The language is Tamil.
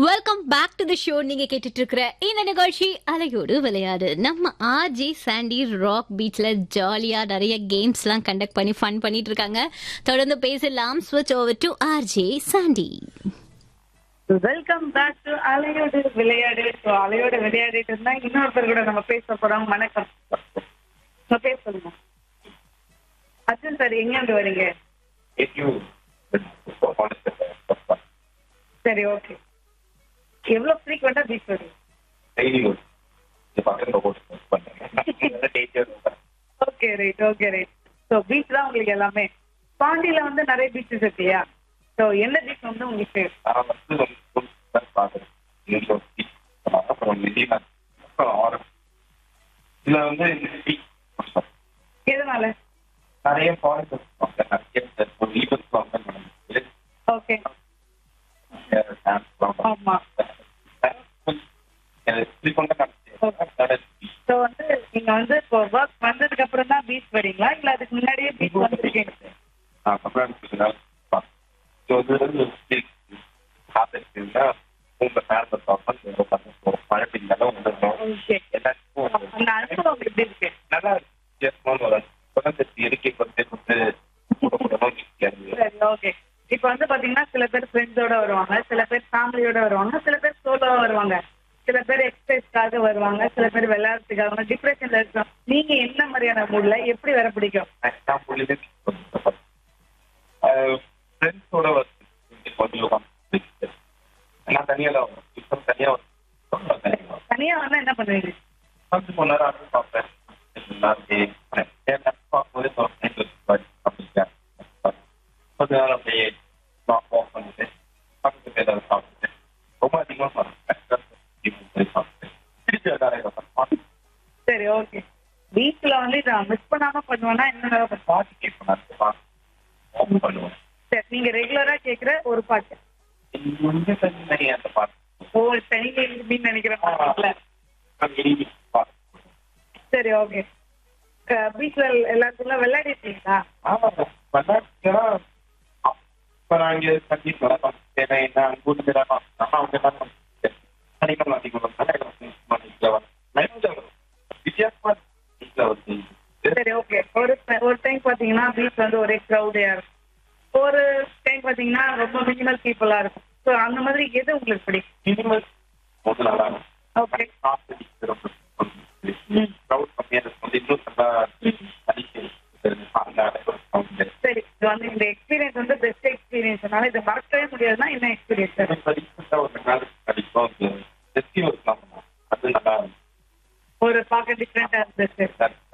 welcome back to the show நீங்க கேட்டுட்டு இருக்கிற இந்த நிகழ்ச்சி அலையோடு விளையாடு நம்ம ஆர்ஜி சாண்டி ராக் பீச்ல ஜாலியா நிறைய கேம்ஸ் எல்லாம் கண்டக்ட் பண்ணி ஃபன் பண்ணிட்டு இருக்காங்க தொடர்ந்து பேசலாம் ஸ்விட்ச் over to RJ Sandy welcome back to Alaiyodu Vilaiyadu so அலையோடு விளையாடிட்டு இருந்தா இன்னொருத்தர் கூட நம்ம பேச போறோம் வணக்கம் உங்க பேர் சொல்லுங்க அர்ஜுன் சார் எங்க இருந்து வரீங்க சரி ஓகே எவ்வளவு ஃப்ரீக்வெண்டா பீச் வருவீங்க okay right okay right so beach தான் உங்களுக்கு எல்லாமே பாண்டியில வந்து நிறைய பீச்சஸ் இருக்கியா ஸோ எந்த பீச் வந்து உங்களுக்கு இதுல வந்து எதனால நிறைய ஃபாரஸ்ட் நிறைய ஒரு ஈவெண்ட்ஸ் நடந்தது ஓகே ஆமா ஸோ வந்து நீங்க வந்து இப்போ ஒர்க் வந்ததுக்கு அப்புறம் தான் பீச் வரீங்களா இல்ல அதுக்கு முன்னாடியே பீச் வந்திருக்கீங்க மழை பெய்ஞ்சாலும் ஓகே அந்த அனுபவம் எப்படி இருக்கு நல்லா வித்தியாசமான ஒரு குழந்தை இயற்கை கொண்டு கொண்டு சரி ஓகே இப்போ வந்து பாத்தீங்கன்னா சில பேர் ஃப்ரெண்ட்ஸோட வருவாங்க சில பேர் ஃபேமிலியோட வருவாங்க சில பேர் சோலோவா வருவாங்க சில பேர் எக்ஸசைஸ்க்காக வருவாங்க சில பேர் விளையாடுறதுக்காக டிப்ரெஷன்ல இருக்கோம் நீங்க என்ன மாதிரியான மூட்ல எப்படி வர பிடிக்கும் ஃப்ரெண்ட்ஸோட கொஞ்சம் நான் தனியாக தான் வரும் இப்போ தனியாக வரும் தனியா வந்தா என்ன பண்ணுவீங்க கொஞ்சம் கொஞ்ச நேரம் ஆட்டு பார்ப்பேன் என் பார்க்கும்போது அப்படிங்க கொஞ்ச நேரம் அப்படியே ஆஃப் பண்ணிட்டு பக்கத்து பேர் ஏதாவது சாப்பிட்டு ரொம்ப அதிகமாக சாப்பிட்டேன் திருப்பி அதான் சரி ஓகே பீச்ல வந்து இதை மிஸ் பண்ணாம பண்ணுவேன்னா என்ன பாட்டு கேட்பேன் ஆஃப் பண்ணுவேன் சரி நீங்க ரெகுலரா கேக்குற ஒரு பாட்டு இந்த தனி அந்த பாட்டு ஓ தனிங்க இருக்குன்னு நினைக்கிற பாட்டுல சரி ஓகே பீச்ல எல்லாத்துக்குள்ள விளையாடிருக்கீங்களா ஆமாம் விளையாட்டுனா அப்போ நான் இங்கே தண்ணி என்ன என்ன கூட்டு அவங்க என்ன அதிகம் அதிகம் வித்தியாசமா வீட்டில் வந்து சரி ஓகே ஒரு ஒரு டைம் பாத்தீங்கன்னா பீச் வந்து ஒரே க்ரௌடியா இருக்கும் ஒரு டைம் பாத்தீங்கன்னா ரொம்ப மினிமல் பீப்புளா இருக்கும் ஸோ அந்த மாதிரி எது உங்களுக்கு பிடிக்கும் மினிமல் போது நல்லா ஓகே காசு ரொம்ப க்ரௌட் கம்மியாக இருக்கும் இன்னும் நல்லா அடிக்கிறது அந்த சரி இது வந்து இந்த எக்ஸ்பீரியன்ஸ் வந்து பெஸ்ட் எக்ஸ்பீரியன்ஸ்னால இதை மறக்கவே முடியாதுன்னா என்ன எக்ஸ்பீரியன்ஸ் ஒரு நாள் கிடைக்கும் ஃபெஸ்டிவல் அது நல்லா ஒரு பார்க்க டிஃப்ரெண்டா இருந்துச்சு இருக்கும்